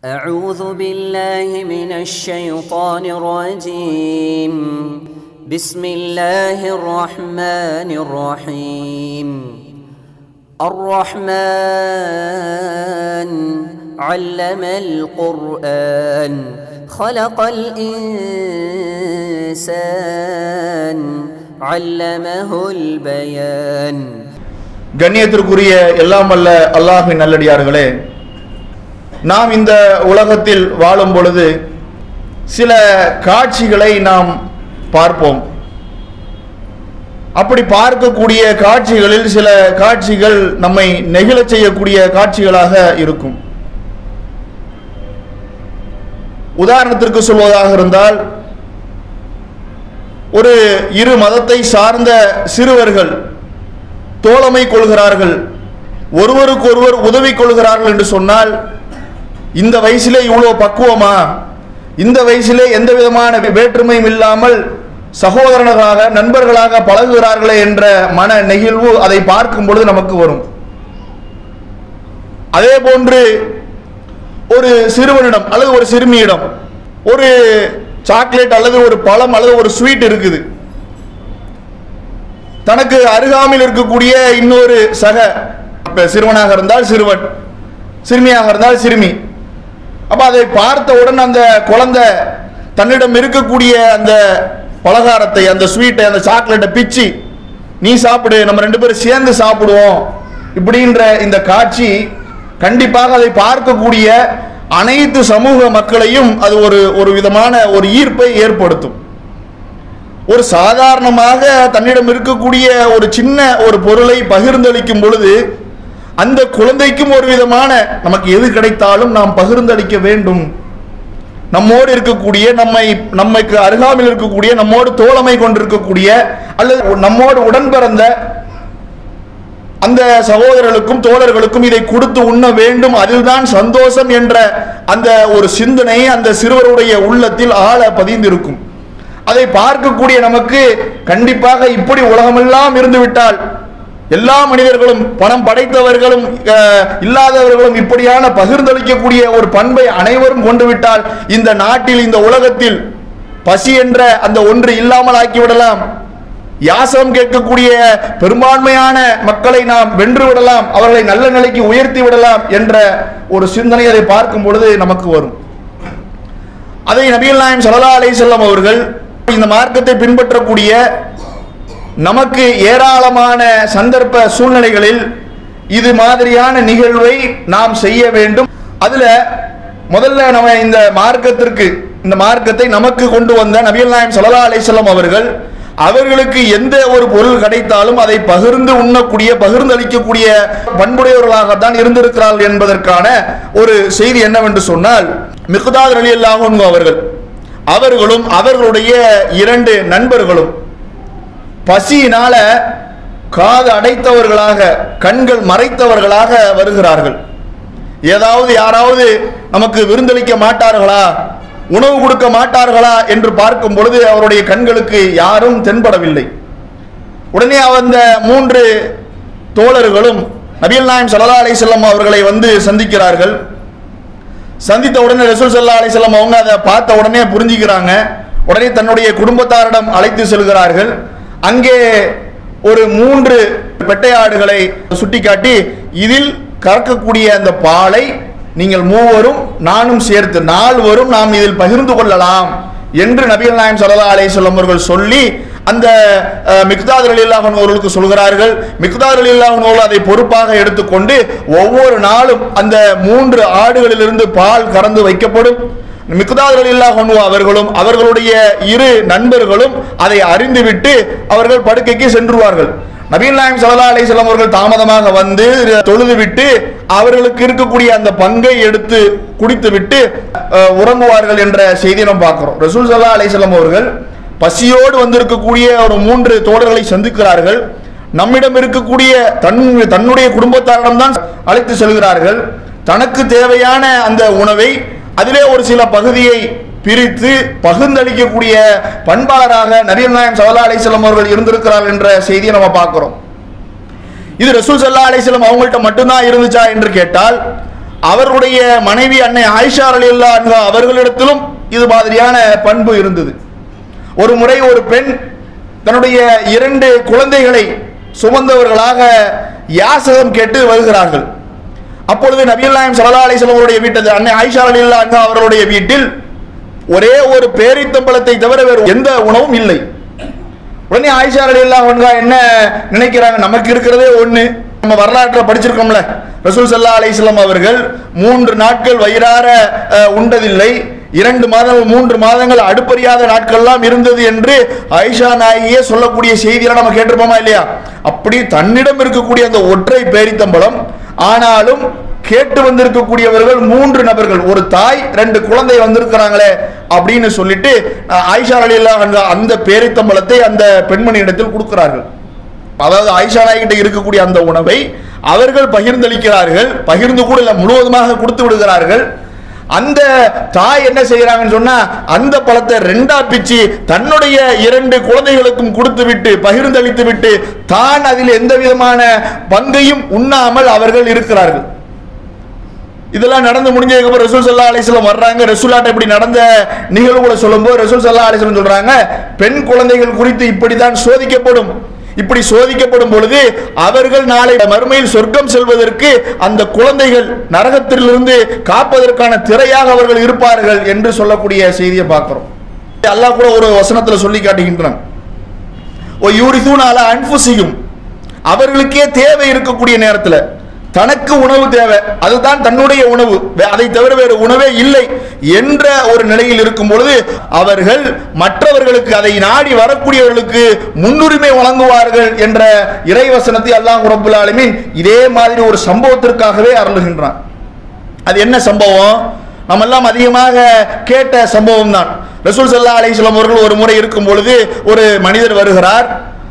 أعوذ بالله من الشيطان الرجيم بسم الله الرحمن الرحيم الرحمن علم القرآن خلق الإنسان علمه البيان கண்ணியத்திற்குரிய எல்லாம் வல்ல அல்லாஹின் நல்லடியார்களே நாம் இந்த உலகத்தில் வாழும் பொழுது சில காட்சிகளை நாம் பார்ப்போம் அப்படி பார்க்கக்கூடிய காட்சிகளில் சில காட்சிகள் நம்மை நெகிழச் செய்யக்கூடிய காட்சிகளாக இருக்கும் உதாரணத்திற்கு சொல்வதாக இருந்தால் ஒரு இரு மதத்தை சார்ந்த சிறுவர்கள் தோழமை கொள்கிறார்கள் ஒருவருக்கொருவர் உதவி கொள்கிறார்கள் என்று சொன்னால் இந்த வயசிலே இவ்வளோ பக்குவமா இந்த வயசிலே எந்த விதமான வேற்றுமையும் இல்லாமல் சகோதரர்களாக நண்பர்களாக பழகுகிறார்களே என்ற மன நெகிழ்வு அதை பார்க்கும் பொழுது நமக்கு வரும் அதே போன்று ஒரு சிறுவனிடம் அல்லது ஒரு சிறுமியிடம் ஒரு சாக்லேட் அல்லது ஒரு பழம் அல்லது ஒரு ஸ்வீட் இருக்குது தனக்கு அருகாமையில் இருக்கக்கூடிய இன்னொரு சக இப்ப சிறுவனாக இருந்தால் சிறுவன் சிறுமியாக இருந்தால் சிறுமி அப்ப அதை பார்த்தவுடன் அந்த குழந்தை தன்னிடம் இருக்கக்கூடிய அந்த பலகாரத்தை அந்த ஸ்வீட்டை அந்த சாக்லேட்டை பிச்சு நீ சாப்பிடு நம்ம ரெண்டு பேரும் சேர்ந்து சாப்பிடுவோம் இப்படின்ற இந்த காட்சி கண்டிப்பாக அதை பார்க்கக்கூடிய அனைத்து சமூக மக்களையும் அது ஒரு ஒரு விதமான ஒரு ஈர்ப்பை ஏற்படுத்தும் ஒரு சாதாரணமாக தன்னிடம் இருக்கக்கூடிய ஒரு சின்ன ஒரு பொருளை பகிர்ந்தளிக்கும் பொழுது அந்த குழந்தைக்கும் ஒரு விதமான நமக்கு எது கிடைத்தாலும் நாம் பகிர்ந்தளிக்க வேண்டும் நம்மோடு இருக்கக்கூடிய நம்மை நம்மைக்கு அருகாமையில் இருக்கக்கூடிய நம்மோடு தோழமை கொண்டிருக்கக்கூடிய அல்லது நம்மோடு உடன் பிறந்த அந்த சகோதரர்களுக்கும் தோழர்களுக்கும் இதை கொடுத்து உண்ண வேண்டும் அதில்தான் சந்தோஷம் என்ற அந்த ஒரு சிந்தனை அந்த சிறுவருடைய உள்ளத்தில் ஆழ பதிந்திருக்கும் அதை பார்க்கக்கூடிய நமக்கு கண்டிப்பாக இப்படி உலகமெல்லாம் இருந்து விட்டால் எல்லா மனிதர்களும் பணம் படைத்தவர்களும் அஹ், இல்லாதவர்களும் இப்படியான பகிர்ந்தளிக்கக்கூடிய ஒரு பண்பை அனைவரும் கொண்டு விட்டால் இந்த நாட்டில் இந்த உலகத்தில் பசி என்ற அந்த ஒன்று இல்லாமல் ஆக்கிவிடலாம் யாசம் கேட்கக்கூடிய பெரும்பான்மையான மக்களை நாம் வென்று விடலாம் அவர்களை நல்ல நிலைக்கு உயர்த்தி விடலாம் என்ற ஒரு சிந்தனை அதை பார்க்கும் பொழுது நமக்கு வரும் அதை நபிகள் நாயம் சல்லா அலை செல்லம் அவர்கள் இந்த மார்க்கத்தை பின்பற்றக்கூடிய நமக்கு ஏராளமான சந்தர்ப்ப சூழ்நிலைகளில் இது மாதிரியான நிகழ்வை நாம் செய்ய வேண்டும் அதுல முதல்ல நம்ம இந்த மார்க்கத்திற்கு இந்த மார்க்கத்தை நமக்கு கொண்டு வந்த நபிகள் நாயம் சல்லா அலிசல்லாம் அவர்கள் அவர்களுக்கு எந்த ஒரு பொருள் கிடைத்தாலும் அதை பகிர்ந்து உண்ணக்கூடிய பகிர்ந்தளிக்கக்கூடிய பண்புடையவர்களாகத்தான் இருந்திருக்கிறார்கள் என்பதற்கான ஒரு செய்தி என்னவென்று சொன்னால் மிகுதாத் அலி அல்லாஹன் அவர்கள் அவர்களும் அவர்களுடைய இரண்டு நண்பர்களும் பசியினால காது அடைத்தவர்களாக கண்கள் மறைத்தவர்களாக வருகிறார்கள் ஏதாவது யாராவது நமக்கு விருந்தளிக்க மாட்டார்களா உணவு கொடுக்க மாட்டார்களா என்று பார்க்கும் பொழுது அவருடைய கண்களுக்கு யாரும் தென்படவில்லை உடனே அந்த மூன்று தோழர்களும் நபிகள் நாயம் சல்லா அலிசல்லாம் அவர்களை வந்து சந்திக்கிறார்கள் சந்தித்த உடனே ரசூல் சல்லா அலிசல்லாம் அவங்க அதை பார்த்த உடனே புரிஞ்சுக்கிறாங்க உடனே தன்னுடைய குடும்பத்தாரிடம் அழைத்து செல்கிறார்கள் அங்கே ஒரு மூன்று பெட்டையாடுகளை சுட்டிக்காட்டி இதில் கறக்கக்கூடிய அந்த பாலை நீங்கள் மூவரும் நானும் சேர்த்து நால்வரும் நாம் இதில் பகிர்ந்து கொள்ளலாம் என்று நபிகள் நாயம் சல்லா அலிசல்லாம் அவர்கள் சொல்லி அந்த மிக்தாத் அலில்லாஹன் அவர்களுக்கு சொல்கிறார்கள் மிக்தாத் அலில்லாஹன் அவர்கள் அதை பொறுப்பாக எடுத்துக்கொண்டு ஒவ்வொரு நாளும் அந்த மூன்று ஆடுகளிலிருந்து பால் கறந்து வைக்கப்படும் மிக்தாத் அலில்லாஹன் அவர்களும் அவர்களுடைய இரு நண்பர்களும் அதை அறிந்துவிட்டு அவர்கள் படுக்கைக்கு சென்றுவார்கள் நபீல் நாயம் சல்லா அலிஸ்லாம் அவர்கள் தாமதமாக வந்து தொழுது விட்டு அவர்களுக்கு இருக்கக்கூடிய அந்த பங்கை எடுத்து குடித்து விட்டு அஹ், உறங்குவார்கள் என்ற செய்தியை நாம் பார்க்கிறோம் ரசூல் சல்லா அலிஸ்லாம் அவர்கள் பசியோடு வந்திருக்கக்கூடிய ஒரு மூன்று தோழர்களை சந்திக்கிறார்கள் நம்மிடம் இருக்கக்கூடிய தன் தன்னுடைய குடும்பத்தாரிடம் தான் அழைத்து செல்கிறார்கள் தனக்கு தேவையான அந்த உணவை அதிலே ஒரு சில பகுதியை பிரித்து பகிர்ந்தளிக்கக்கூடிய பண்பாளராக நரியல் நாயம் சல்லா அலிஸ்லாம் அவர்கள் இருந்திருக்கிறார்கள் என்ற செய்தியை நம்ம பார்க்கிறோம் இது ரசூல் சல்லா அலிஸ்லாம் அவங்கள்ட்ட மட்டும்தான் இருந்துச்சா என்று கேட்டால் அவர்களுடைய மனைவி அன்னை ஆயிஷா அலில்லா அவர்களிடத்திலும் இது மாதிரியான பண்பு இருந்தது ஒரு முறை ஒரு பெண் தன்னுடைய இரண்டு குழந்தைகளை சுமந்தவர்களாக யாசகம் கேட்டு வருகிறார்கள் அப்பொழுது நபிகள் நாயம் சல்லா அலிஸ்லாம் அவருடைய வீட்டில் அன்னை ஆயிஷா அலில்லா அவர்களுடைய வீட்டில் ஒரே ஒரு பேரித்தம்பளத்தை தவிர வேறு எந்த உணவும் இல்லை உடனே ஆயிஷா அலில்லா என்ன நினைக்கிறாங்க நமக்கு இருக்கிறதே ஒண்ணு நம்ம வரலாற்றில் படிச்சிருக்கோம்ல ரசூல் சல்லா அலிஸ்லாம் அவர்கள் மூன்று நாட்கள் வயிறார அஹ், உண்டதில்லை இரண்டு மாதங்கள் மூன்று மாதங்கள் அடுப்பறியாத நாட்கள்லாம் இருந்தது என்று ஆயிஷா நாயியே சொல்லக்கூடிய செய்தியெல்லாம் நம்ம கேட்டிருப்போமா இல்லையா அப்படி தன்னிடம் இருக்கக்கூடிய அந்த ஒற்றை பேரித்தம்பளம் ஆனாலும் கேட்டு வந்திருக்கக்கூடியவர்கள் மூன்று நபர்கள் ஒரு தாய் ரெண்டு குழந்தை வந்திருக்கிறாங்களே அப்படின்னு சொல்லிட்டு அஹ், ஆயிஷா அலில்லா அந்த பேரித்தம்பளத்தை அந்த பெண்மணியிடத்தில் கொடுக்கிறார்கள் அதாவது ஆயிஷா நாய்கிட்ட இருக்கக்கூடிய அந்த உணவை அவர்கள் பகிர்ந்தளிக்கிறார்கள் பகிர்ந்து கூட இல்ல முழுவதுமாக கொடுத்து விடுகிறார்கள் அந்த தாய் என்ன செய்யறாங்கன்னு சொன்னா அந்த பழத்தை ரெண்டா பிச்சு தன்னுடைய இரண்டு குழந்தைகளுக்கும் கொடுத்து விட்டு பகிர்ந்தளித்து விட்டு தான் அதில் எந்த விதமான பங்கையும் உண்ணாமல் அவர்கள் இருக்கிறார்கள் இதெல்லாம் நடந்து முடிஞ்சதுக்கு அப்புறம் ரசூல் சல்லா அலிஸ்லாம் வர்றாங்க ரசூலாட்ட இப்படி நடந்த நிகழ்வுகளை சொல்லும்போது ரசூல் சல்லா அலிஸ்லாம் சொல்றாங்க பெண் குழந்தைகள் குறித்து இப்படிதான் சோதிக்கப்படும் இப்படி சோதிக்கப்படும் பொழுது அவர்கள் நாளை மறுமையில் சொர்க்கம் செல்வதற்கு அந்த குழந்தைகள் நரகத்திலிருந்து காப்பதற்கான திரையாக அவர்கள் இருப்பார்கள் என்று சொல்லக்கூடிய செய்தியை பார்க்கிறோம் அல்லாஹ் கூட ஒரு வசனத்துல சொல்லி காட்டுகின்றான் ஓ யூரிசூன் அல அன்புசியும் அவர்களுக்கே தேவை இருக்கக்கூடிய நேரத்தில் தனக்கு உணவு தேவை அதுதான் தன்னுடைய உணவு வே- அதை தவிர வேறு உணவே இல்லை என்ற ஒரு நிலையில் இருக்கும் பொழுது அவர்கள் மற்றவர்களுக்கு அதை நாடி வரக்கூடியவர்களுக்கு முன்னுரிமை வழங்குவார்கள் என்ற இறைவசனத்தை அல்லாஹ் ரபுல் ஆலமீன் இதே மாதிரி ஒரு சம்பவத்திற்காகவே அருளுகின்றான் அது என்ன சம்பவம் நம்ம எல்லாம் அதிகமாக கேட்ட சம்பவம் தான் ரசூல் சல்லா அலிஸ்லாம் அவர்கள் ஒரு முறை இருக்கும் பொழுது ஒரு மனிதர் வருகிறார்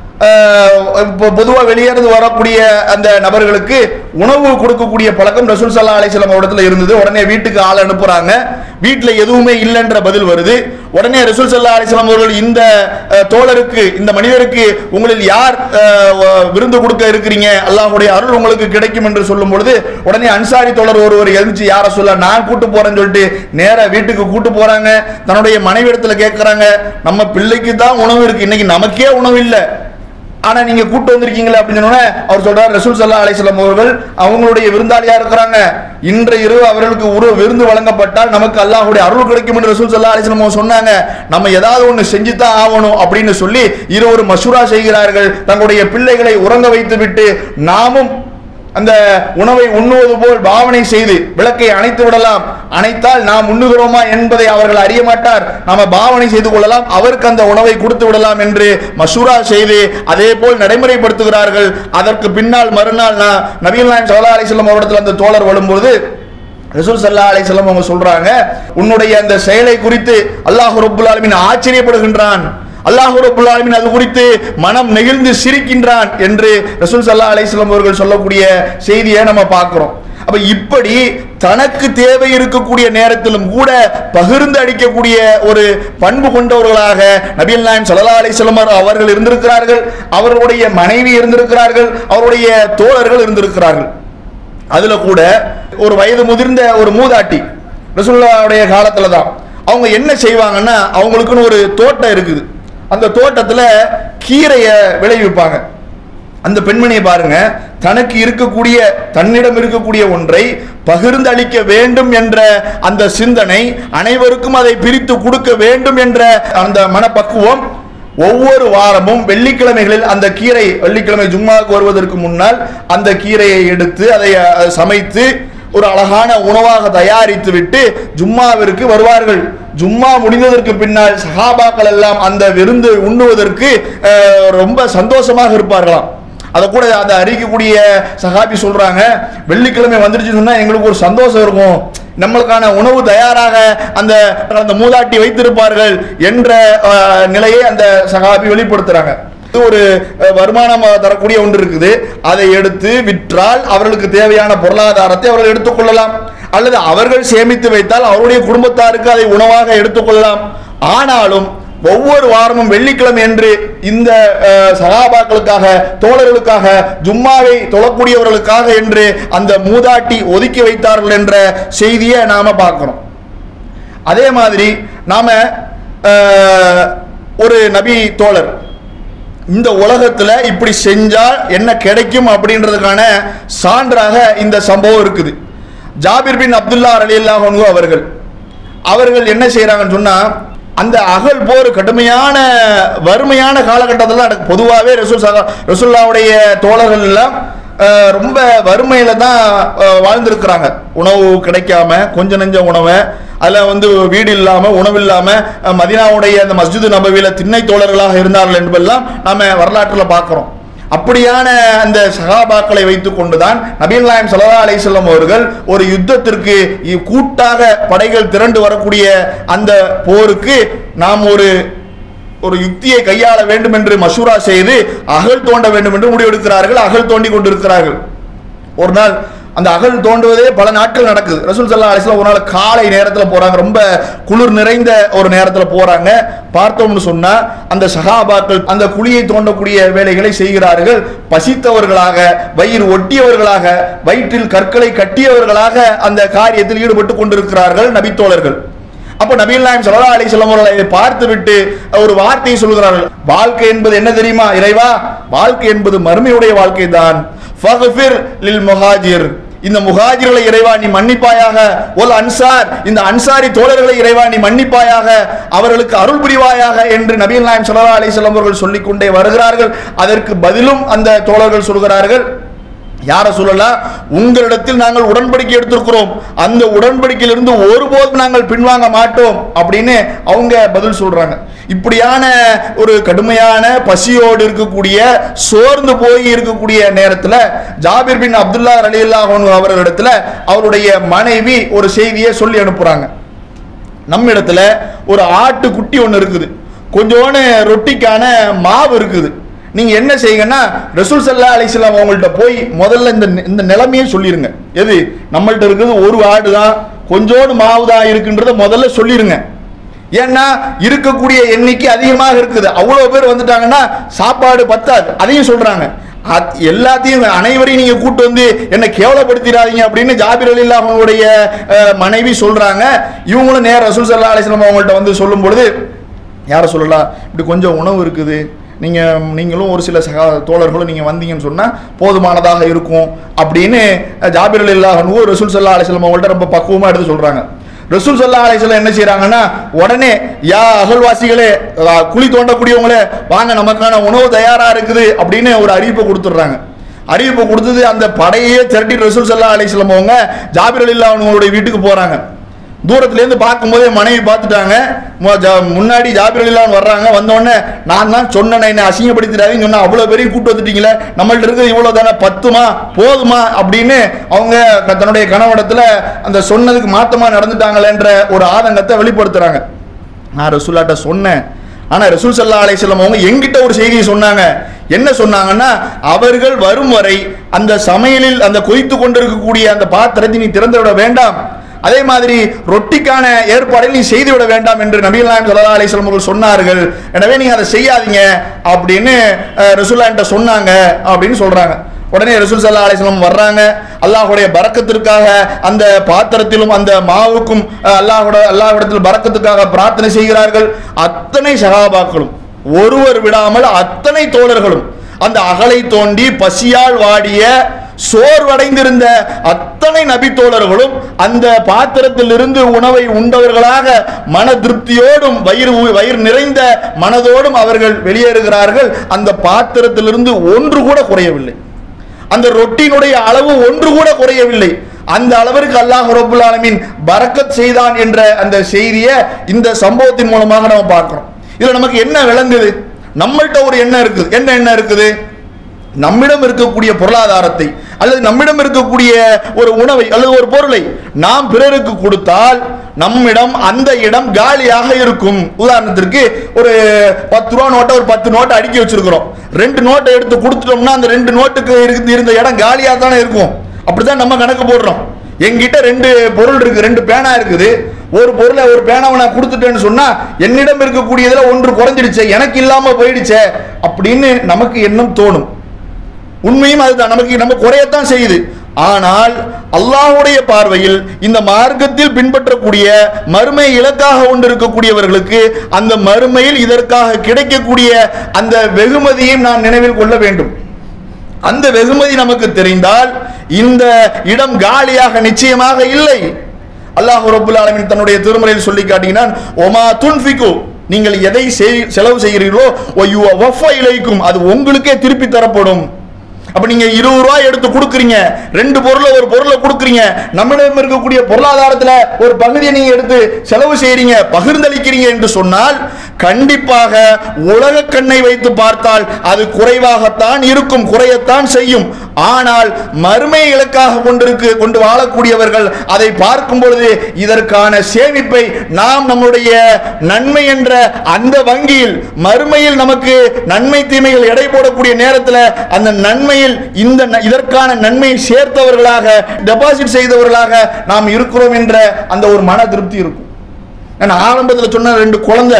அஹ், இப்போ பொதுவாக வெளியேறது வரக்கூடிய அந்த நபர்களுக்கு உணவு கொடுக்கக்கூடிய பழக்கம் ரசூல் சல்லா அலிஸ்லாம் இடத்துல இருந்தது உடனே வீட்டுக்கு ஆள் அனுப்புறாங்க வீட்டில் எதுவுமே இல்லைன்ற பதில் வருது உடனே ரசூல் சல்லா அலிஸ்லாம் அவர்கள் இந்த அஹ், தோழருக்கு இந்த மனிதருக்கு உங்களில் யார் அஹ், வ- விருந்து கொடுக்க இருக்கிறீங்க அல்லாஹ்வுடைய அருள் உங்களுக்கு கிடைக்கும் என்று சொல்லும் பொழுது உடனே அன்சாரி தோழர் ஒருவர் எழுந்துச்சு யார சொல்ல நான் கூட்டு போறேன்னு சொல்லிட்டு நேரா வீட்டுக்கு கூட்டு போறாங்க தன்னுடைய மனைவி இடத்துல கேட்கறாங்க நம்ம பிள்ளைக்கு தான் உணவு இருக்கு இன்னைக்கு நமக்கே உணவு இல்லை ஆனா நீங்க கூட்டு வந்திருக்கீங்களே அப்படின்னு சொன்ன உடனே அவர் சொல்றார் ரசூல் சல்லா அலிஸ்லாம் அவர்கள் அவங்களுடைய விருந்தாளியா இருக்கிறாங்க இன்று இரவு அவர்களுக்கு ஒரு விருந்து வழங்கப்பட்டால் நமக்கு அல்லாஹ்வுடைய அருள் கிடைக்கும் என்று ரசூல் சல்லா அலிஸ்லாம் அவங்க சொன்னாங்க நம்ம ஏதாவது ஒன்று செஞ்சு தான் ஆகணும் அப்படின்னு சொல்லி இருவரும் மசூரா செய்கிறார்கள் தங்களுடைய பிள்ளைகளை உறங்க வைத்து விட்டு நாமும் அந்த உணவை உண்ணுவது போல் பாவனை செய்து விளக்கை அணைத்து விடலாம் அணைத்தால் நாம் உண்ணுகிறோமா என்பதை அவர்கள் அறிய மாட்டார் நாம பாவனை செய்து கொள்ளலாம் அவருக்கு அந்த உணவை கொடுத்து விடலாம் என்று மசூரா செய்து அதே போல் நடைமுறைப்படுத்துகிறார்கள் அதற்கு பின்னால் மறுநாள் நான் நபீல் நாயம் சல்லா அலிஸ்லாம் அவரிடத்தில் அந்த தோழர் வரும்பொழுது ரசூல் சல்லா அலிஸ்லாம் அவங்க சொல்றாங்க உன்னுடைய அந்த செயலை குறித்து அல்லாஹ் ரப்புல் ஆலமீன் ஆச்சரியப்படுகின்றான் அல்லாஹ் ரப்புல் ஆலமீன் அது குறித்து மனம் நெகிழ்ந்து சிரிக்கின்றான் என்று ரசூல் சல்லா அலிஸ்லாம் அவர்கள் சொல்லக்கூடிய செய்தியை நம்ம பார்க்கிறோம் அப்ப இப்படி தனக்கு தேவை இருக்கக்கூடிய நேரத்திலும் கூட பகிர்ந்து அடிக்கக்கூடிய ஒரு பண்பு கொண்டவர்களாக நபிகள் நாயம் சல்லா அலிஸ்லாம் அவர்கள் இருந்திருக்கிறார்கள் அவர்களுடைய மனைவி இருந்திருக்கிறார்கள் அவருடைய தோழர்கள் இருந்திருக்கிறார்கள் அதுல கூட ஒரு வயது முதிர்ந்த ஒரு மூதாட்டி ரசூலுல்லாவுடைய காலத்துல தான் அவங்க என்ன செய்வாங்கன்னா அவங்களுக்குன்னு ஒரு தோட்டம் இருக்குது அந்த தோட்டத்துல கீரையை விளைவிப்பாங்க அந்த பெண்மணியை பாருங்க தனக்கு இருக்கக்கூடிய தன்னிடம் இருக்கக்கூடிய ஒன்றை பகிர்ந்து அளிக்க வேண்டும் என்ற அந்த சிந்தனை அனைவருக்கும் அதை பிரித்து கொடுக்க வேண்டும் என்ற அந்த மனப்பக்குவம் ஒவ்வொரு வாரமும் வெள்ளிக்கிழமைகளில் அந்த கீரை வெள்ளிக்கிழமை ஜும்மாவுக்கு வருவதற்கு முன்னால் அந்த கீரையை எடுத்து அதை அஹ், சமைத்து ஒரு அழகான உணவாக தயாரித்து விட்டு ஜும்மாவிற்கு வருவார்கள் ஜும்மா முடிந்ததற்கு பின்னால் சஹாபாக்கள் எல்லாம் அந்த விருந்து உண்ணுவதற்கு அஹ், ரொம்ப சந்தோஷமாக இருப்பார்களாம் அதை கூட அந்த அறிக்கக்கூடிய சகாபி சொல்றாங்க வெள்ளிக்கிழமை வந்துருச்சு சொன்னா எங்களுக்கு ஒரு சந்தோஷம் இருக்கும் நம்மளுக்கான உணவு தயாராக அந்த அந்த மூதாட்டி வைத்திருப்பார்கள் என்ற அஹ், நிலையை அந்த சகாபி வெளிப்படுத்துறாங்க இது ஒரு அஹ், வருமானம் அஹ், தரக்கூடிய ஒன்று இருக்குது அதை எடுத்து விற்றால் அவர்களுக்கு தேவையான பொருளாதாரத்தை அவர்கள் எடுத்துக்கொள்ளலாம் அல்லது அவர்கள் சேமித்து வைத்தால் அவருடைய குடும்பத்தாருக்கு அதை உணவாக எடுத்துக்கொள்ளலாம் ஆனாலும் ஒவ்வொரு வாரமும் வெள்ளிக்கிழமை என்று இந்த அஹ், சகாபாக்களுக்காக தோழர்களுக்காக ஜும்மாவை தொழக்கூடியவர்களுக்காக என்று அந்த மூதாட்டி ஒதுக்கி வைத்தார்கள் என்ற செய்தியை நாம பார்க்கிறோம் அதே மாதிரி நாம அஹ், ஒரு நபி தோழர் இந்த உலகத்துல இப்படி செஞ்சா என்ன கிடைக்கும் அப்படின்றதுக்கான சான்றாக இந்த சம்பவம் இருக்குது ஜாபிர் பின் அப்துல்லா அலில்லாஹ் அவர்கள் அவர்கள் என்ன செய்றாங்கன்னு சொன்னா அந்த அகல் போர் கடுமையான வறுமையான காலகட்டத்தில் நடக்கு பொதுவாகவே ரசூல் சகா ரசூல்லாவுடைய தோழர்கள் எல்லாம் அஹ், ரொம்ப வறுமையில தான் அஹ், வாழ்ந்திருக்கிறாங்க உணவு கிடைக்காம கொஞ்ச நெஞ்ச உணவை அதில் வந்து வீடு இல்லாமல் உணவு இல்லாமல் மதினாவுடைய அந்த மஸ்ஜிது நபவியில திண்ணை தோழர்களாக இருந்தார்கள் என்பதெல்லாம் நாம வரலாற்றில் பார்க்குறோம் அப்படியான அந்த சகாபாக்களை வைத்துக் கொண்டுதான் நபீல் நாயம் சல்லா அலிசல்லம் அவர்கள் ஒரு யுத்தத்திற்கு இ- கூட்டாக படைகள் திரண்டு வரக்கூடிய அந்த போருக்கு நாம் ஒரு ஒரு யுக்தியை கையாள வேண்டும் என்று மசூரா செய்து அகல் தோண்ட வேண்டும் என்று முடிவெடுக்கிறார்கள் அகல் தோண்டி கொண்டிருக்கிறார்கள் ஒரு நாள் அந்த அகல் தோண்டுவதே பல நாட்கள் நடக்குது ரசூல் சல்லா அலிஸ்லாம் ஒரு நாள் காலை நேரத்தில் போறாங்க ரொம்ப குளிர் நிறைந்த ஒரு நேரத்தில் போறாங்க பார்த்தோம்னு சொன்னா அந்த சகாபாக்கள் அந்த குழியை தோண்டக்கூடிய வேலைகளை செய்கிறார்கள் பசித்தவர்களாக வயிறு ஒட்டியவர்களாக வயிற்றில் கற்களை கட்டியவர்களாக அந்த காரியத்தில் ஈடுபட்டு கொண்டிருக்கிறார்கள் நபித்தோழர்கள் அப்போ நபீல் நாயம் சல்லா அலிஸ்லாம் அவர்களை இதை பார்த்துவிட்டு ஒரு வார்த்தையை சொல்கிறார்கள் வாழ்க்கை என்பது என்ன தெரியுமா இறைவா வாழ்க்கை என்பது மறுமையுடைய வாழ்க்கை தான் ஃபக்ஃபிர் லில் முஹாஜிர் இந்த முஹாஜிர்களை இறைவா நீ மன்னிப்பாயாக ஒல் அன்சார் இந்த அன்சாரி தோழர்களை இறைவா நீ மன்னிப்பாயாக அவர்களுக்கு அருள் புரிவாயாக என்று நபீல் நாயம் சல்லா அலிஸ்லாம் அவர்கள் சொல்லிக் கொண்டே வருகிறார்கள் அதற்கு பதிலும் அந்த தோழர்கள் சொல்கிறார்கள் யார சொல்லலாம் உங்களிடத்தில் நாங்கள் உடன்படிக்கை எடுத்திருக்கிறோம் அந்த உடன்படிக்கையிலிருந்து ஒருபோதும் நாங்கள் பின்வாங்க மாட்டோம் அப்படின்னு அவங்க பதில் சொல்றாங்க இப்படியான ஒரு கடுமையான பசியோடு இருக்கக்கூடிய சோர்ந்து போய் இருக்கக்கூடிய நேரத்தில் ஜாபிர் பின் அப்துல்லா அலில்லாஹ் அவர்களிடத்துல அவருடைய மனைவி ஒரு செய்தியை சொல்லி அனுப்புறாங்க நம்ம இடத்துல ஒரு ஆட்டு குட்டி ஒன்று இருக்குது கொஞ்சோண்டு ரொட்டிக்கான மாவு இருக்குது நீங்க என்ன செய்யுங்கன்னா ரசூல் சல்லா அலிஸ்லாம் அவங்கள்ட்ட போய் முதல்ல இந்த இந்த நிலைமையை சொல்லிருங்க எது நம்மள்ட்ட இருக்குது ஒரு ஆடு தான் கொஞ்சோண்டு மாவு தான் இருக்குன்றத முதல்ல சொல்லிருங்க ஏன்னா இருக்கக்கூடிய எண்ணிக்கை அதிகமாக இருக்குது அவ்வளோ பேர் வந்துட்டாங்கன்னா சாப்பாடு பத்தாது அதையும் சொல்றாங்க அத்- எல்லாத்தையும் அனைவரையும் நீங்க கூட்டு வந்து என்ன கேவலப்படுத்திடாதீங்க அப்படின்னு ஜாபிர் அலில்லா அவங்களுடைய அஹ், மனைவி சொல்றாங்க இவங்களும் நேர ரசூல் சல்லா அலிஸ்லாம் அவங்கள்ட்ட வந்து சொல்லும் பொழுது யாரை சொல்லலாம் இப்படி கொஞ்சம் உணவு இருக்குது நீங்கள் நீங்களும் ஒரு சில சகா தோழர்களும் நீங்கள் வந்தீங்கன்னு சொன்னால் போதுமானதாக இருக்கும் அப்படின்னு அஹ், ஜாபிர் அலில்லாஹனு ரசூல் சல்லா அலிஸ்லாம் அவங்கள்ட்ட ரொம்ப பக்குவமாக எடுத்து சொல்கிறாங்க ரசூல் சல்லா அலிஸ்லாம் என்ன செய்கிறாங்கன்னா உடனே யா அகழ்வாசிகளே அஹ், குழி தோண்டக்கூடியவங்களே வாங்க நமக்கான உணவு தயாராக இருக்குது அப்படின்னு ஒரு அறிவிப்பை கொடுத்துட்றாங்க அறிவிப்பு கொடுத்தது அந்த படையே திரட்டி ரசூல் சல்லா அலிஸ்லாம் அவங்க ஜாபிர் அலில்லா அவங்களுடைய வீட்டுக்கு போகிறாங்க தூரத்துலேருந்து பார்க்கும்போதே மனைவி பார்த்துட்டாங்க மு- ஜா- முன்னாடி ஜாபிர் அலிலான் வர்றாங்க வந்தோடனே நான் தான் சொன்னேன் என்னை அசிங்கப்படுத்திடாதீங்கன்னு சொன்னா அவ்வளோ பெரிய கூட்டு வந்துட்டீங்களே நம்மள்ட்ட இருக்கிறது இவ்வளோ தானே பத்துமா போதுமா அப்படின்னு அவங்க க- தன்னுடைய கணவடத்தில் அந்த சொன்னதுக்கு மாத்தமா நடந்துட்டாங்களேன்ற ஒரு ஆதங்கத்தை வெளிப்படுத்துறாங்க நான் ரசூல்லாட்ட சொன்னேன் ஆனா ரசூல் சல்லா அலைஹிஸ்ஸலாம் அவங்க எங்கிட்ட ஒரு செய்தியை சொன்னாங்க என்ன சொன்னாங்கன்னா அவர்கள் வரும் வரை அந்த சமையலில் அந்த கொதித்து கொண்டிருக்கக்கூடிய அந்த பாத்திரத்தை நீ திறந்து விட வேண்டாம் அதே மாதிரி ரொட்டிக்கான ஏற்பாடை நீ செய்து விட வேண்டாம் என்று நபிகள் நாயம் சல்லா அலிஸ்லாம் அவர்கள் சொன்னார்கள் எனவே நீங்க அதை செய்யாதீங்க அப்படின்னு அஹ், ரசூல்லான்ட்ட சொன்னாங்க அப்படின்னு சொல்றாங்க உடனே ரசூல் சல்லா அலிஸ்லாம் வர்றாங்க அல்லாஹுடைய பரக்கத்திற்காக அந்த பாத்திரத்திலும் அந்த மாவுக்கும் அஹ், அல்லாஹோட அல்லாஹ்விடத்தில் பரக்கத்துக்காக பிரார்த்தனை செய்கிறார்கள் அத்தனை சகாபாக்களும் ஒருவர் விடாமல் அத்தனை தோழர்களும் அந்த அகலை தோண்டி பசியால் வாடிய சோர்வடைந்திருந்த அத்தனை நபி தோழர்களும் அந்த பாத்திரத்திலிருந்து உணவை உண்டவர்களாக மன திருப்தியோடும் வயிறு வயிறு நிறைந்த மனதோடும் அவர்கள் வெளியேறுகிறார்கள் அந்த பாத்திரத்திலிருந்து ஒன்று கூட குறையவில்லை அந்த ரொட்டியினுடைய அளவு ஒன்று கூட குறையவில்லை அந்த அளவிற்கு அல்லாஹ் ரபுல் ஆலமீன் பரக்கத் செய்தான் என்ற அந்த செய்தியை இந்த சம்பவத்தின் மூலமாக நம்ம பார்க்கிறோம் இதுல நமக்கு என்ன விளங்குது நம்மள்ட்ட ஒரு எண்ணம் இருக்குது என்ன எண்ணம் இருக்குது நம்மிடம் இருக்கக்கூடிய பொருளாதாரத்தை அல்லது நம்மிடம் இருக்கக்கூடிய ஒரு உணவை அல்லது ஒரு பொருளை நாம் பிறருக்கு கொடுத்தால் நம்மிடம் அந்த இடம் காலியாக இருக்கும் உதாரணத்திற்கு ஒரு பத்து ரூபா நோட்டை ஒரு பத்து நோட்டை அடுக்கி வச்சிருக்கிறோம் ரெண்டு நோட்டை எடுத்து கொடுத்துட்டோம்னா அந்த ரெண்டு நோட்டுக்கு இருக்கு- இருந்த இடம் காலியாக தானே இருக்கும் அப்படிதான் நம்ம கணக்கு போடுறோம் என்கிட்ட ரெண்டு பொருள் இருக்கு ரெண்டு பேனா இருக்குது ஒரு பொருளை ஒரு பேனாவை நான் கொடுத்துட்டேன்னு சொன்னா என்னிடம் இருக்கக்கூடியதுல ஒன்று குறைஞ்சிடுச்சே எனக்கு இல்லாம போயிடுச்சே அப்படின்னு நமக்கு எண்ணம் தோணும் உண்மையும் அதுதான் நமக்கு நம்ம குறையத்தான் செய்யுது ஆனால் அல்லாஹ்வுடைய பார்வையில் இந்த மார்க்கத்தில் பின்பற்றக்கூடிய மறுமை இலக்காக கொண்டு இருக்கக்கூடியவர்களுக்கு அந்த மறுமையில் இதற்காக கிடைக்கக்கூடிய அந்த வெகுமதியையும் நாம் நினைவில் கொள்ள வேண்டும் அந்த வெகுமதி நமக்கு தெரிந்தால் இந்த இடம் காலியாக நிச்சயமாக இல்லை அல்லாஹ் ரப்புல் ஆலமீன் தன்னுடைய திருமறையில் சொல்லி காட்டினான் ஒமா துன்ஃபிகு நீங்கள் எதை செய்- செலவு செய்கிறீர்களோ ஒய்யுவ வஃப இலைக்கும் அது உங்களுக்கே திருப்பி தரப்படும் அப்ப நீங்க இருபது ரூபாய் எடுத்து கொடுக்குறீங்க ரெண்டு பொருளை ஒரு பொருளை கொடுக்குறீங்க நம்மிடம் இருக்கக்கூடிய பொருளாதாரத்துல ஒரு பகுதியை நீங்க எடுத்து செலவு செய்றீங்க பகிர்ந்தளிக்கிறீங்க என்று சொன்னால் கண்டிப்பாக உலக கண்ணை வைத்து பார்த்தால் அது குறைவாகத்தான் இருக்கும் குறையத்தான் செய்யும் ஆனால் மறுமை இலக்காக கொண்டிருக்கு கொண்டு வாழக்கூடியவர்கள் அதை பார்க்கும் பொழுது இதற்கான சேமிப்பை நாம் நம்முடைய நன்மை என்ற அந்த வங்கியில் மறுமையில் நமக்கு நன்மை தீமைகள் எடை போடக்கூடிய நேரத்தில் அந்த நன்மையில் இந்த ந- இதற்கான நன்மையை சேர்த்தவர்களாக டெபாசிட் செய்தவர்களாக நாம் இருக்கிறோம் என்ற அந்த ஒரு மன திருப்தி இருக்கும் நான் ஆரம்பத்தில் சொன்ன ரெண்டு குழந்தை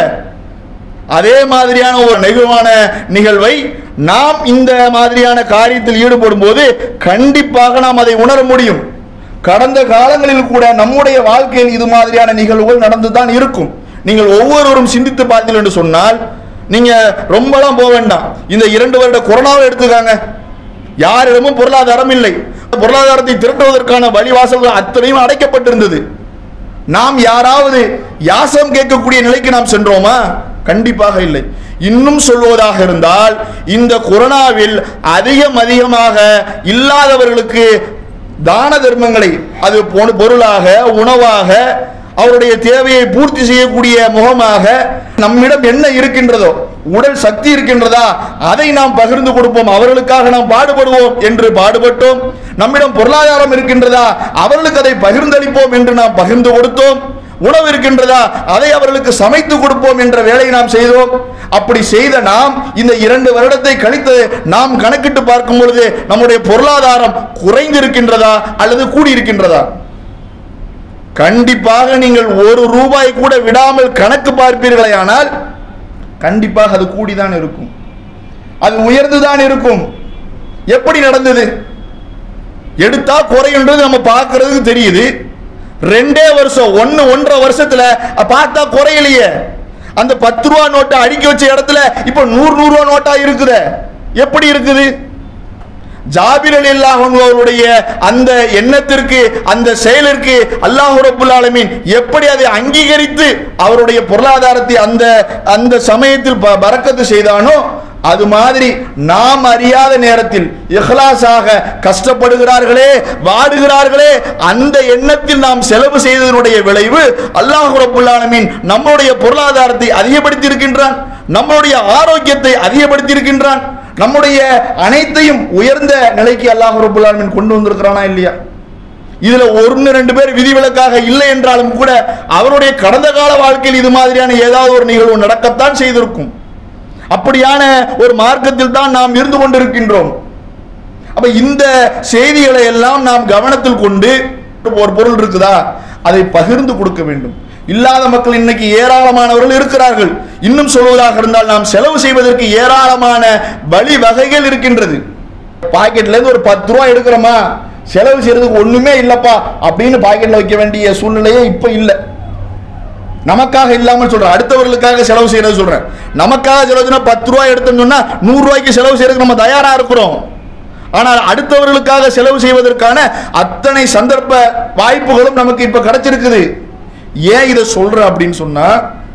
அதே மாதிரியான ஒரு நெகிழ்வான நிகழ்வை நாம் இந்த மாதிரியான காரியத்தில் ஈடுபடும் போது கண்டிப்பாக நாம் அதை உணர முடியும் கடந்த காலங்களில் கூட நம்முடைய வாழ்க்கையில் இது மாதிரியான நிகழ்வுகள் நடந்து தான் இருக்கும் நீங்கள் ஒவ்வொருவரும் சிந்தித்து பார்த்தீர்கள் என்று சொன்னால் நீங்க ரொம்பலாம் போக வேண்டாம் இந்த இரண்டு வருட கொரோனாவை எடுத்துக்காங்க யாரிடமும் பொருளாதாரம் இல்லை பொருளாதாரத்தை திரட்டுவதற்கான வழிவாசல்கள் அத்தனையும் அடைக்கப்பட்டிருந்தது நாம் யாராவது யாசம் கேட்கக்கூடிய நிலைக்கு நாம் சென்றோமா கண்டிப்பாக இல்லை இன்னும் சொல்வதாக இருந்தால் இந்த கொரோனாவில் அதிகம் அதிகமாக இல்லாதவர்களுக்கு தான தர்மங்களை அது பொ- பொருளாக உணவாக அவருடைய தேவையை பூர்த்தி செய்யக்கூடிய முகமாக நம்மிடம் என்ன இருக்கின்றதோ உடல் சக்தி இருக்கின்றதா அதை நாம் பகிர்ந்து கொடுப்போம் அவர்களுக்காக நாம் பாடுபடுவோம் என்று பாடுபட்டோம் நம்மிடம் பொருளாதாரம் இருக்கின்றதா அவர்களுக்கு அதை பகிர்ந்தளிப்போம் என்று நாம் பகிர்ந்து கொடுத்தோம் உணவு இருக்கின்றதா அதை அவர்களுக்கு சமைத்து கொடுப்போம் என்ற வேலையை நாம் செய்தோம் அப்படி செய்த நாம் இந்த இரண்டு வருடத்தை கழித்து நாம் கணக்கிட்டு பார்க்கும் பொழுது நம்முடைய பொருளாதாரம் குறைந்திருக்கின்றதா அல்லது கூடியிருக்கின்றதா கண்டிப்பாக நீங்கள் ஒரு ரூபாய் கூட விடாமல் கணக்கு பார்ப்பீர்களேயானால் கண்டிப்பாக அது கூடிதான் இருக்கும் அது உயர்ந்துதான் இருக்கும் எப்படி நடந்தது எடுத்தா குறையுன்றது நம்ம பார்க்கிறதுக்கு தெரியுது ரெண்டே வருஷம் ஒன்னு ஒன்றரை வருஷத்துல அ, பார்த்தா குறையலையே அந்த பத்து ரூபா நோட்டை அடுக்கி வச்ச இடத்துல இப்ப நூறு நூறு ரூபா நோட்டா இருக்குதே எப்படி இருக்குது ஜாபிர் அலி அவர்களுடைய அந்த எண்ணத்திற்கு அந்த செயலிற்கு அல்லாஹ் ரப்புல் ஆலமீன் எப்படி அதை அங்கீகரித்து அவருடைய பொருளாதாரத்தை அந்த அந்த சமயத்தில் ப- பரக்கத்து செய்தானோ அது மாதிரி நாம் அறியாத நேரத்தில் இஹ்லாஸாக கஷ்டப்படுகிறார்களே வாடுகிறார்களே அந்த எண்ணத்தில் நாம் செலவு செய்ததனுடைய விளைவு அல்லாஹ் ரப்புல் ஆலமீன் நம்முடைய பொருளாதாரத்தை அதிகப்படுத்தி இருக்கின்றான் நம்முடைய ஆரோக்கியத்தை அதிகப்படுத்தி இருக்கின்றான் நம்முடைய அனைத்தையும் உயர்ந்த நிலைக்கு அல்லாஹ் ரப்புல் ஆலமீன் கொண்டு வந்திருக்கிறானா இல்லையா இதுல ஒன்னு ரெண்டு பேர் விதிவிலக்காக இல்லை என்றாலும் கூட அவருடைய கடந்த கால வாழ்க்கையில் இது மாதிரியான ஏதாவது ஒரு நிகழ்வு நடக்கத்தான் செய்திருக்கும் அப்படியான ஒரு மார்க்கத்தில் தான் நாம் இருந்து கொண்டிருக்கின்றோம் அப்ப இந்த செய்திகளை எல்லாம் நாம் கவனத்தில் கொண்டு ஒரு பொருள் இருக்குதா அதை பகிர்ந்து கொடுக்க வேண்டும் இல்லாத மக்கள் இன்னைக்கு ஏராளமானவர்கள் இருக்கிறார்கள் இன்னும் சொல்வதாக இருந்தால் நாம் செலவு செய்வதற்கு ஏராளமான வழி வகைகள் இருக்கின்றது பாக்கெட்ல இருந்து ஒரு பத்து ரூபா எடுக்கிறோமா செலவு செய்யறதுக்கு ஒண்ணுமே இல்லப்பா அப்படின்னு பாக்கெட்ல வைக்க வேண்டிய சூழ்நிலையே இப்ப இல்லை நமக்காக இல்லாமல் சொல்றேன் அடுத்தவர்களுக்காக செலவு செய்யறது சொல்றேன் நமக்காக செலவு செய்யணும் பத்து ரூபாய் எடுத்தோம்னு சொன்னா நூறு ரூபாய்க்கு செலவு செய்யறதுக்கு நம்ம தயாரா இருக்கிறோம் ஆனால் அடுத்தவர்களுக்காக செலவு செய்வதற்கான அத்தனை சந்தர்ப்ப வாய்ப்புகளும் நமக்கு இப்ப கிடைச்சிருக்குது ஏன் இதை சொல்றேன் அப்படின்னு சொன்னா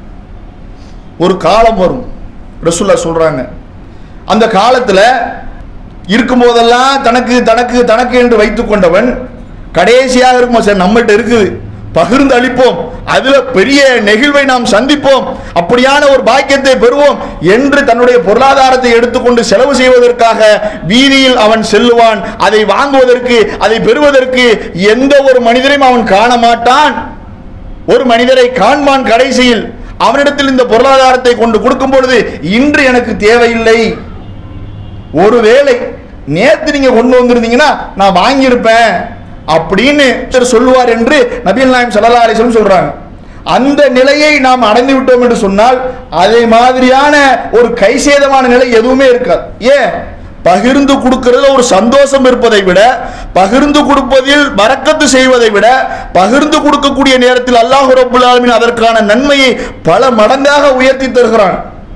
ஒரு காலம் வரும் ரசூல்லா சொல்றாங்க அந்த காலத்துல இருக்கும்போதெல்லாம் தனக்கு தனக்கு தனக்கு என்று வைத்துக் கொண்டவன் கடைசியாக இருக்கும் சார் நம்மகிட்ட இருக்குது பகிர்ந்து அளிப்போம் அதுல பெரிய நெகிழ்வை நாம் சந்திப்போம் அப்படியான ஒரு பாக்கியத்தை பெறுவோம் என்று தன்னுடைய பொருளாதாரத்தை எடுத்துக்கொண்டு செலவு செய்வதற்காக வீதியில் அவன் செல்லுவான் அதை வாங்குவதற்கு அதை பெறுவதற்கு எந்த ஒரு மனிதரையும் அவன் காண மாட்டான் ஒரு மனிதரை காண்பான் கடைசியில் அவனிடத்தில் இந்த பொருளாதாரத்தை கொண்டு கொடுக்கும் பொழுது இன்று எனக்கு தேவையில்லை ஒருவேளை நேத்து நீங்க கொண்டு வந்திருந்தீங்கன்னா நான் வாங்கியிருப்பேன் அப்படின்னு ஒருத்தர் சொல்லுவார் என்று நபிகள் நாயம் சல்லா அலிஸ்லம் சொல்றாங்க அந்த நிலையை நாம் அடைந்து விட்டோம் என்று சொன்னால் அதே மாதிரியான ஒரு கைசேதமான நிலை எதுவுமே இருக்காது ஏன் பகிர்ந்து கொடுக்கிறதுல ஒரு சந்தோஷம் இருப்பதை விட பகிர்ந்து கொடுப்பதில் வரக்கத்து செய்வதை விட பகிர்ந்து கொடுக்கக்கூடிய நேரத்தில் அல்லாஹ் ரபுல் ஆலமீன் அதற்கான நன்மையை பல மடங்காக உயர்த்தி தருகிறான்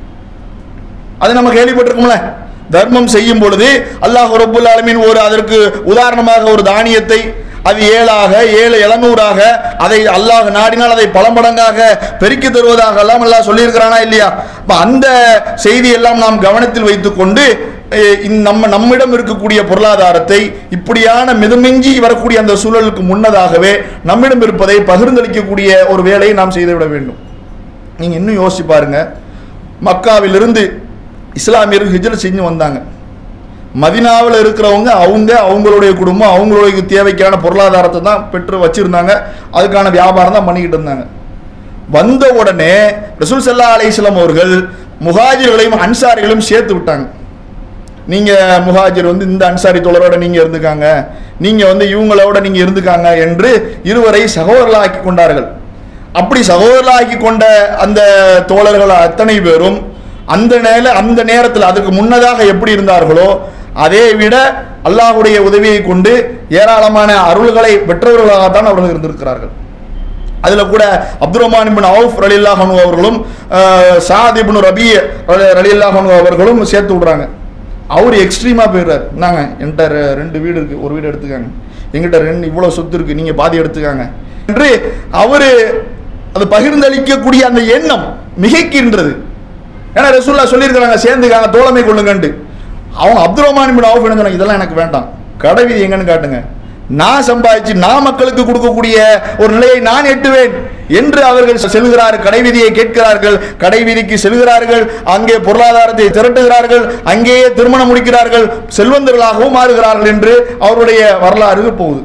அது நம்ம கேள்விப்பட்டிருக்கோம்ல தர்மம் செய்யும் பொழுது அல்லாஹ் ரபுல் ஆலமீன் ஒரு அதற்கு உதாரணமாக ஒரு தானியத்தை அது ஏழாக ஏழு எழுநூறாக அதை அல்லாஹ் நாடினால் அதை பல மடங்காக பெருக்கி தருவதாக எல்லாம் அல்லாஹ் சொல்லியிருக்கிறானா இல்லையா அப்ப அந்த செய்தி எல்லாம் நாம் கவனத்தில் வைத்துக்கொண்டு அஹ், இந்த நம்ம நம்மிடம் இருக்கக்கூடிய பொருளாதாரத்தை இப்படியான மிதமிஞ்சி வரக்கூடிய அந்த சூழலுக்கு முன்னதாகவே நம்மிடம் இருப்பதை பகிர்ந்தளிக்கக்கூடிய ஒரு வேலையை நாம் செய்துவிட வேண்டும் நீங்க இன்னும் யோசிச்சு பாருங்க மக்காவிலிருந்து இஸ்லாமியர்கள் ஹிஜ்ரத் செஞ்சு வந்தாங்க மதினாவில் இருக்கிறவங்க அவங்க அவங்களுடைய குடும்பம் அவங்களுடைய தேவைக்கான பொருளாதாரத்தை தான் பெற்று வச்சிருந்தாங்க அதுக்கான வியாபாரம் தான் பண்ணிக்கிட்டு இருந்தாங்க வந்த உடனே ரசூல் சல்லா அலிஸ்லாம் அவர்கள் முஹாஜிர்களையும் அன்சாரிகளையும் சேர்த்து விட்டாங்க நீங்க முஹாஜிர் வந்து இந்த அன்சாரி தோழரோட நீங்க இருந்துக்காங்க நீங்க வந்து இவங்களோட நீங்க இருந்துக்காங்க என்று இருவரை சகோதரர்களாக்கி கொண்டார்கள் அப்படி சகோதரர்களாக்கி கொண்ட அந்த தோழர்கள் அத்தனை பேரும் அந்த நேர அந்த நேரத்தில் அதுக்கு முன்னதாக எப்படி இருந்தார்களோ அதை விட அல்லாஹ்வுடைய உதவியை கொண்டு ஏராளமான அருள்களை பெற்றவர்களாகத்தான் அவர்கள் இருந்திருக்கிறார்கள் அதில் கூட அப்துல் ரஹ்மான் இபின் அவுஃப் ரலில்லாஹனு அவர்களும் அஹ், சாத் இப்னு ரபி ரலில்லாஹனு அவர்களும் சேர்த்து விடுறாங்க அவர் எக்ஸ்ட்ரீமாக போயிடுறாரு நாங்க என்கிட்ட ரெ- ரெண்டு வீடு இருக்கு ஒரு வீடு எடுத்துக்காங்க எங்கிட்ட ரெண்டு இவ்வளோ சொத்து இருக்கு நீங்க பாதி எடுத்துக்காங்க என்று அவரு அது பகிர்ந்தளிக்கக்கூடிய அந்த எண்ணம் மிகைக்கின்றது ஏன்னா ரசூல்லா சொல்லியிருக்கிறாங்க சேர்ந்துக்காங்க தோழமை கொள்ளுங்கன்ட்டு அவங்க அப்துல் ரஹ்மான் இபின் அவுஃப் என்ன சொன்னாங்க இதெல்லாம் எனக்கு வேண்டாம் கடை வீதி எங்கன்னு காட்டுங்க நான் சம்பாதிச்சு நான் மக்களுக்கு கொடுக்கக்கூடிய ஒரு நிலையை நான் எட்டுவேன் என்று அவர்கள் செல்கிறார் கடைவீதியை கேட்கிறார்கள் கடைவீதிக்கு செல்கிறார்கள் அங்கே பொருளாதாரத்தை திரட்டுகிறார்கள் அங்கேயே திருமணம் முடிக்கிறார்கள் செல்வந்தர்களாகவும் மாறுகிறார்கள் என்று அவருடைய வரலாறு போகுது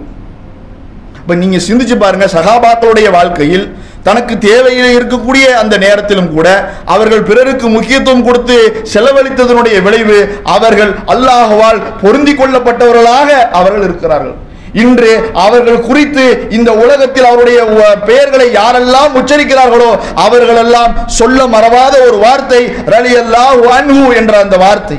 இப்ப நீங்க சிந்திச்சு பாருங்க சகாபாக்களுடைய வாழ்க்கையில் தனக்கு தேவையில் இருக்கக்கூடிய அந்த நேரத்திலும் கூட அவர்கள் பிறருக்கு முக்கியத்துவம் கொடுத்து செலவழித்ததனுடைய விளைவு அவர்கள் அல்லாஹ்வால் பொருந்தி கொள்ளப்பட்டவர்களாக அவர்கள் இருக்கிறார்கள் இன்று அவர்கள் குறித்து இந்த உலகத்தில் அவருடைய உ- பெயர்களை யாரெல்லாம் உச்சரிக்கிறார்களோ அவர்களெல்லாம் சொல்ல மறவாத ஒரு வார்த்தை ரலி அல்லாஹ் என்ற அந்த வார்த்தை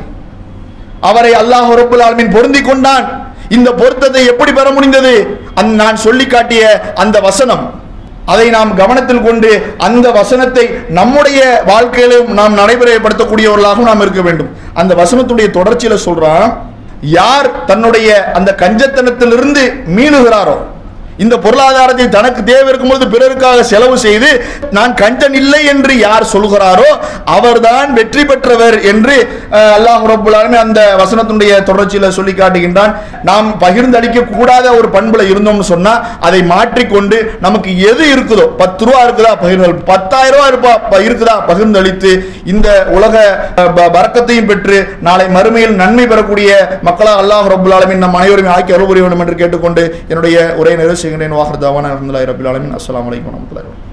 அவரை அல்லாஹ் ரப்புல் ஆலமீன் பொருந்தி கொண்டான் இந்த பொருத்தத்தை எப்படி பெற முடிந்தது அந்த நான் சொல்லி காட்டிய அந்த வசனம் அதை நாம் கவனத்தில் கொண்டு அந்த வசனத்தை நம்முடைய வாழ்க்கையிலும் நாம் நடைமுறைப்படுத்தக்கூடியவர்களாகவும் நாம் இருக்க வேண்டும் அந்த வசனத்துடைய தொடர்ச்சியில சொல்றான் யார் தன்னுடைய அந்த கஞ்சத்தனத்திலிருந்து மீளுகிறாரோ இந்த பொருளாதாரத்தை தனக்கு தேவை இருக்கும்போது பிறருக்காக செலவு செய்து நான் கஞ்சன் இல்லை என்று யார் சொல்கிறாரோ அவர்தான் வெற்றி பெற்றவர் என்று அஹ், அல்லாஹ் ரப்புல் ஆலமீன் அந்த வசனத்தினுடைய தொடர்ச்சியில சொல்லி காட்டுகின்றான் நாம் பகிர்ந்தளிக்க கூடாத ஒரு பண்புல இருந்தோம்னு சொன்னா அதை மாற்றிக்கொண்டு நமக்கு எது இருக்குதோ பத்து ரூபா இருக்குதா பகிர்ந்து பத்தாயிரம் ரூபா இருப்பா ப- இருக்குதா பகிர்ந்தளித்து இந்த உலக அஹ், ப- பரக்கத்தையும் பெற்று நாளை மறுமையில் நன்மை பெறக்கூடிய மக்களாக அல்லாஹ் ரப்புல் ஆலமீன் நம் அனைவரும் ஆக்கி அருள் புரிய வேண்டும் என்று கேட்டுக்கொண்டு என்னுடைய உரையை நிறைவு செய்கின்றேன் வாஹர் தவான அலமதுல்லாஹி ரபில் ஆலமீன் அஸ்ஸலாமு அலைக்கும் வரஹ்மத்துல்லாஹி வபரகாத்துஹு